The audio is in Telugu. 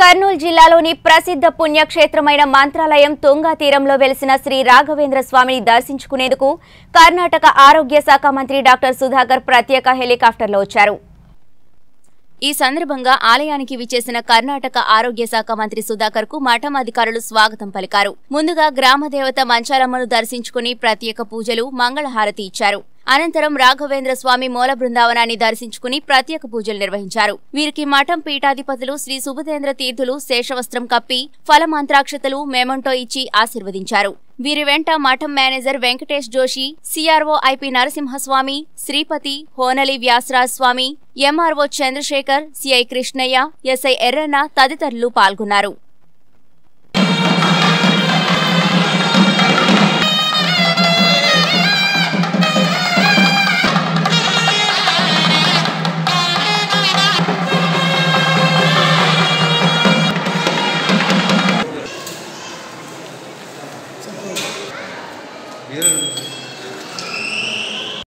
కర్నూలు జిల్లాలోని ప్రసిద్ధ పుణ్యక్షేత్రమైన మంత్రాలయం తుంగా తీరంలో వెలిసిన శ్రీ రాఘవేంద్ర స్వామిని దర్శించుకునేందుకు కర్ణాటక ఆరోగ్య శాఖ మంత్రి డాక్టర్ సుధాకర్ ప్రత్యేక హెలికాప్టర్లో వచ్చారు ఈ సందర్భంగా ఆలయానికి విచ్చేసిన కర్ణాటక ఆరోగ్య శాఖ మంత్రి సుధాకర్ కు మఠం అధికారులు స్వాగతం పలికారు ముందుగా గ్రామ దేవత మంచాలమ్మను దర్శించుకుని ప్రత్యేక పూజలు మంగళహారతి ఇచ్చారు అనంతరం రాఘవేంద్ర స్వామి మూల బృందావనాన్ని దర్శించుకుని ప్రత్యేక పూజలు నిర్వహించారు వీరికి మఠం పీఠాధిపతులు శ్రీ సుబుధేంద్ర తీర్థులు శేషవస్త్రం కప్పి ఫలమంత్రాక్షతలు మేమంటో ఇచ్చి ఆశీర్వదించారు వీరి వెంట మఠం manager Venkatesh Joshi CRO IP Narasimhaswamy Shripati Honali Vyasaraj Swami MRO Chandrashekar CI Krishnayya SI Erranna తదితరులు పాల్గొన్నారు ಬೇರೆ